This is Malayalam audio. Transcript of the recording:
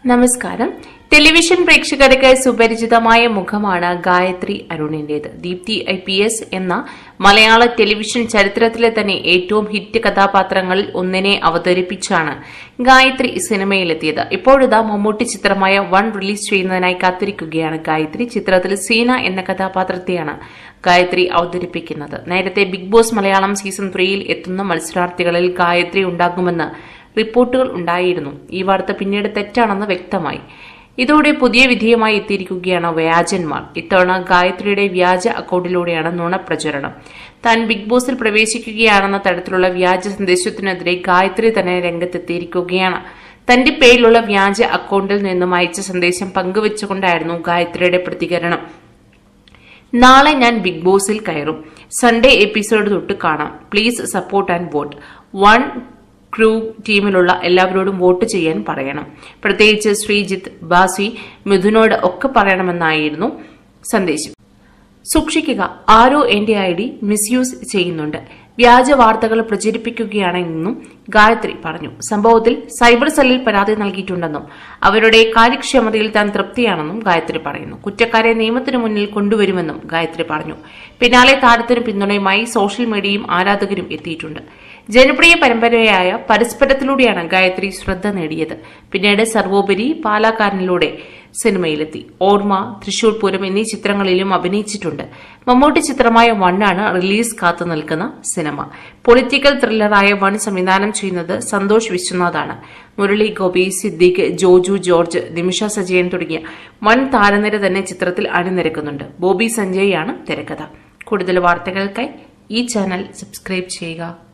നമസ്കാരം ടെലിവിഷൻ പ്രേക്ഷകർക്ക് സുപരിചിതമായ മുഖമാണ് ഗായത്രി അരുണിന്റേത് ദീപ്തി ഐ പി എസ് എന്ന മലയാള ടെലിവിഷൻ ചരിത്രത്തിലെ തന്നെ ഏറ്റവും ഹിറ്റ് കഥാപാത്രങ്ങളിൽ ഒന്നിനെ അവതരിപ്പിച്ചാണ് ഗായത്രി സിനിമയിലെത്തിയത് ഇപ്പോഴിതാ മമ്മൂട്ടി ചിത്രമായ വൺ റിലീസ് ചെയ്യുന്നതിനായി കാത്തിരിക്കുകയാണ് ഗായത്രി ചിത്രത്തിൽ സീന എന്ന കഥാപാത്രത്തെയാണ് ഗായത്രി അവതരിപ്പിക്കുന്നത് നേരത്തെ ബിഗ് ബോസ് മലയാളം സീസൺ ത്രീയിൽ എത്തുന്ന മത്സരാർത്ഥികളിൽ ഗായത്രി ഉണ്ടാകുമെന്ന് റിപ്പോർട്ടുകൾ ഉണ്ടായിരുന്നു ഈ വാർത്ത പിന്നീട് തെറ്റാണെന്ന് വ്യക്തമായി ഇതോടെ പുതിയ വിധിയുമായി എത്തിയിരിക്കുകയാണ് വ്യാജന്മാർ ഇത്തവണ ഗായത്രിയുടെ വ്യാജ അക്കൌണ്ടിലൂടെയാണ് നുണപ്രചരണം താൻ ബിഗ് ബോസിൽ പ്രവേശിക്കുകയാണെന്ന തരത്തിലുള്ള വ്യാജ സന്ദേശത്തിനെതിരെ ഗായത്രി തന്നെ രംഗത്തെത്തിയിരിക്കുകയാണ് തന്റെ പേരിലുള്ള വ്യാജ അക്കൌണ്ടിൽ നിന്നും അയച്ച സന്ദേശം പങ്കുവച്ചുകൊണ്ടായിരുന്നു ഗായത്രിയുടെ പ്രതികരണം നാളെ ഞാൻ ബിഗ് ബോസിൽ കയറും സൺഡേ എപ്പിസോഡ് തൊട്ട് കാണാം please support and vote one crew ടീമിലുള്ള എല്ലാവരോടും വോട്ട് ചെയ്യാൻ പറയണം പ്രത്യേകിച്ച് ശ്രീജിത്ത് ബാസി മിഥുനോട് ഒക്കെ പറയണമെന്നായിരുന്നു സന്ദേശം സൂക്ഷിക്കുക ആരോ എന്റെ ഐ ഡി മിസ്യൂസ് ചെയ്യുന്നുണ്ട് വ്യാജ വാർത്തകൾ പ്രചരിപ്പിക്കുകയാണെന്നും ഗായത്രി പറഞ്ഞു സംഭവത്തിൽ സൈബർ സെല്ലിൽ പരാതി നൽകിയിട്ടുണ്ടെന്നും അവരുടെ കാര്യക്ഷമതയിൽ താൻ തൃപ്തിയാണെന്നും ഗായത്രി പറയുന്നു കുറ്റക്കാരെ നിയമത്തിന് മുന്നിൽ കൊണ്ടുവരുമെന്നും ഗായത്രി പറഞ്ഞു പിന്നാലെ താരത്തിന് പിന്തുണയുമായി സോഷ്യൽ മീഡിയയും ആരാധകരും എത്തിയിട്ടുണ്ട് ജനപ്രിയ പരമ്പരയായ പരസ്പരത്തിലൂടെയാണ് ഗായത്രി ശ്രദ്ധ നേടിയത് പിന്നീട് സർവോപരി പാലാക്കാരനിലൂടെ സിനിമയിലെത്തി ഓർമ്മ തൃശൂർ പൂരം എന്നീ ചിത്രങ്ങളിലും അഭിനയിച്ചിട്ടുണ്ട് മമ്മൂട്ടി ചിത്രമായ വണ്ണാണ് റിലീസ് കാത്തു നിൽക്കുന്ന സിനിമ പൊളിറ്റിക്കൽ ത്രില്ലറായ വൺ സംവിധാനം ചെയ്യുന്നത് സന്തോഷ് വിശ്വനാഥാണ് മുരളി ഗോപി സിദ്ദീഖ് ജോജു ജോർജ് നിമിഷ സജയൻ തുടങ്ങിയ വൻ താരനിര തന്നെ ചിത്രത്തിൽ അണിനിരക്കുന്നുണ്ട് ബോബി സഞ്ജയ് ആണ് തിരക്കഥ കൂടുതൽ വാർത്തകൾക്കായി ഈ ചാനൽ സബ്സ്ക്രൈബ് ചെയ്യുക